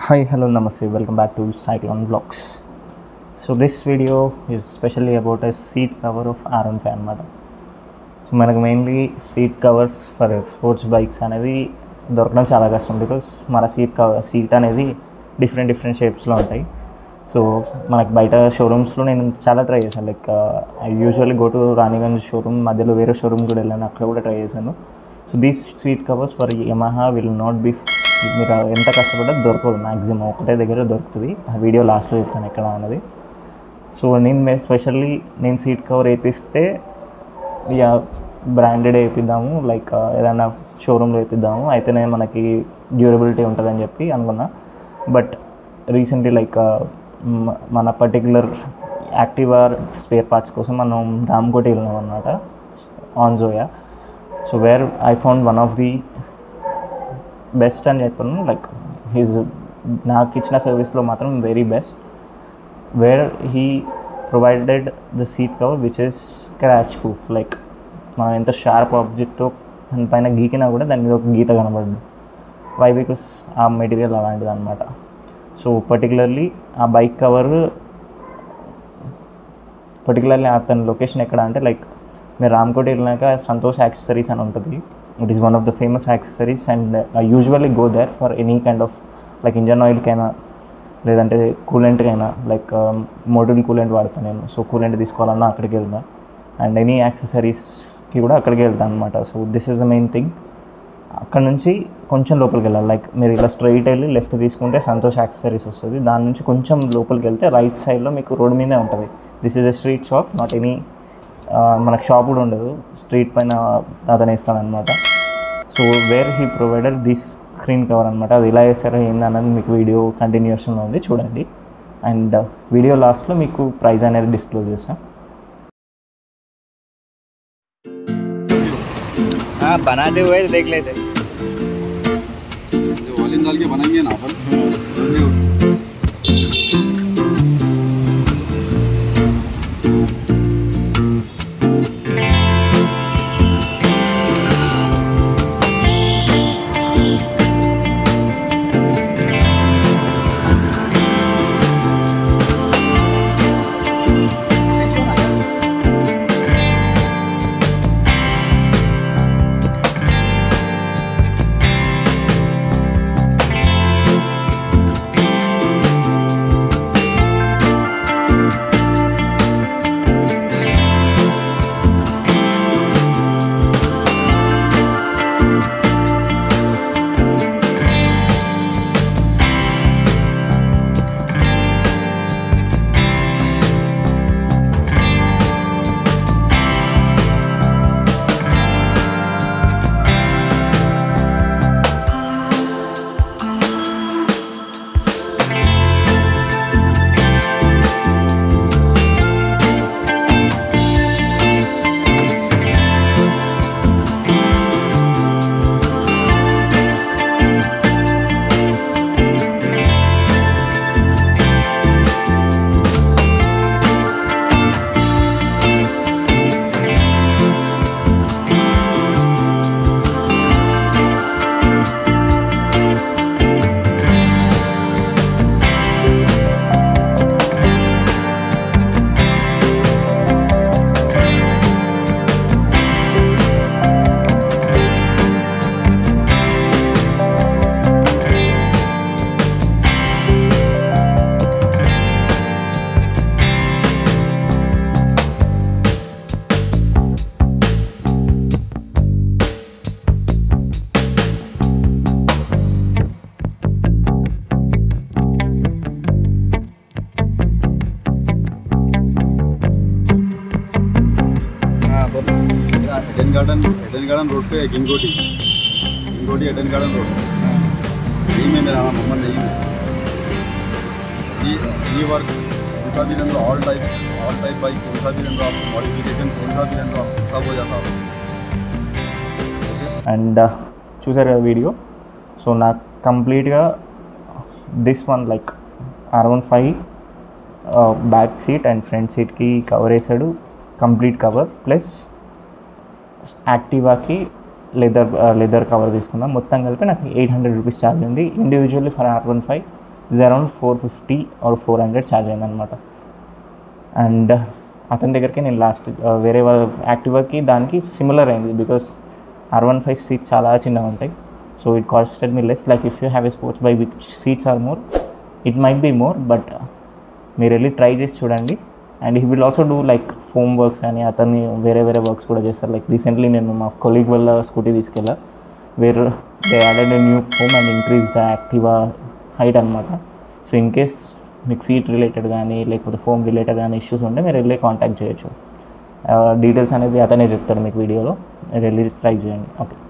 Hi, hello, namaste. Welcome back to Cyclone Vlogs. So this video is specially about a seat cover of R15 అనమాట so మనకు mainly seat covers for sports bikes అనేది దొరకడం చాలా కష్టం because మన seat cover seat అనేది different different షేప్స్లో ఉంటాయి సో మనకు బయట షోరూమ్స్లో నేను చాలా ట్రై చేశాను like I usually go to Ranigunj showroom మధ్యలో వేరే షోరూమ్ కూడా వెళ్ళాను అక్కడ కూడా ట్రై చేశాను so these seat covers for Yamaha will not be మీరు ఎంత కష్టపడ్డా దొరకదు మ్యాక్సిమం ఒకటే దగ్గర దొరుకుతుంది ఆ వీడియో లాస్ట్లో చెప్తాను ఎక్కడ అన్నది సో నేను స్పెషల్లీ నేను సీట్ కవర్ వేపిస్తే ఇక బ్రాండెడ్ వేపిద్దాము లైక్ ఏదైనా షోరూమ్లో వేపిద్దాము అయితేనే మనకి డ్యూరబిలిటీ ఉంటుందని చెప్పి అనుకున్నా బట్ రీసెంట్లీ లైక్ మన పర్టికులర్ యాక్టివా స్పేర్ పార్ట్స్ కోసం మనం రామ్కోటి వెళ్ళినాం అనమాట ఆన్ జోయా so where I found one of the best అని చెప్పాను లైక్ హీజ్ నాకు ఇచ్చిన సర్వీస్లో మాత్రం very best where he provided the seat cover which is scratch proof like మనం ఎంత షార్ప్ ఆబ్జెక్ట్ దానిపైన గీకినా కూడా దాని మీద ఒక గీత కనబడదు వై బికాస్ ఆ మెటీరియల్ అలాంటిది అనమాట సో పర్టికులర్లీ ఆ బైక్ కవర్ పర్టికులర్లీ అతని లొకేషన్ ఎక్కడ అంటే లైక్ మీరు రామ్కోట్ వెళ్ళినాక సంతోష్ యాక్సెసరీస్ అని ఉంటుంది it is one of the famous accessories and I usually go there for any kind of like engine ఆయిల్కైనా లేదంటే కూలెంట్కైనా లైక్ మోడల్ కూలెంట్ వాడతాను నేను సో కూలెంట్ తీసుకోవాలన్నా అక్కడికి వెళ్దా అండ్ ఎనీ యాక్సెసరీస్కి కూడా అక్కడికి వెళ్తాను అనమాట so this is the main thing అక్కడ నుంచి కొంచెం లోపలికి వెళ్ళాలి లైక్ మీరు ఇలా స్ట్రైట్ వెళ్ళి లెఫ్ట్ తీసుకుంటే సంతోష్ యాక్సెసరీస్ వస్తుంది దాని నుంచి కొంచెం లోపలికి వెళ్తే రైట్ సైడ్లో మీకు రోడ్ మీదే ఉంటుంది this is a street shop not any మనకు షాప్ కూడా ఉండదు స్ట్రీట్ పైన అతను ఇస్తాడనమాట so where he provider this screen cover అనమాట అది ఎలా వేస్తారో ఏందన్నది మీకు వీడియో కంటిన్యూషన్లో ఉంది చూడండి అండ్ వీడియో లాస్ట్లో మీకు ప్రైస్ అనేది డిస్క్లోజ్ చేస్తాను हाँ बनाते हुए देख लेते जो वॉल्यूम डाल के बनाएंगे ना अपन जल्दी हो। हाँ बोलो Eden Garden Eden Garden road पे है गिंगोटी गिंगोटी एडन गार्डन रोड यही में मेरा नाम मोहम्मद नईम है ये ये वर्क कौन सा भी लें लो all type all type bike कौन सा भी लें लो आप मॉडिफिकेशन कौन सा भी लें लो आप सब हो जाता है అండ్ చూసారు కదా వీడియో సో నాకు కంప్లీట్గా this one like around five back seat and front సీట్కి కవర్ వేసాడు కంప్లీట్ కవర్ ప్లస్ యాక్టివాకి లెదర్ లెదర్ కవర్ తీసుకున్నాం మొత్తం కలిపి నాకు ఎయిట్ హండ్రెడ్ రూపీస్ ఛార్జ్ ఉంది individually for R one five ఇది around four fifty or four hundred charge అయిందనమాట అండ్ అతని దగ్గరికి నేను లాస్ట్ వేరే వాళ్ళ యాక్టివాకి దానికి సిమిలర్ అయింది because R one five seats చాలా చిన్నగా ఉంటాయి so it costed me less like if you have a sports bike which seats are more it might be more but మీరు వెళ్ళి ట్రై చేసి చూడండి and he will also do like foam works కానీ అతన్ని వేరే వేరే వర్క్స్ కూడా చేస్తారు లైక్ రీసెంట్లీ నేను మా కొలీగ్ వల్ల స్కూటీ తీసుకెళ్ళా where they added a new foam and increase the Activa height అనమాట సో ఇన్ కేస్ మీకు సీట్ రిలేటెడ్ కానీ లేకపోతే ఫోమ్ రిలేటెడ్ కానీ ఇష్యూస్ ఉంటే మీరు వెళ్ళి కాంటాక్ట్ చేయొచ్చు డీటెయిల్స్ అనేది అతనే చెప్తారు మీకు వీడియోలో మీరు వెళ్ళి ట్రై చేయండి ఓకే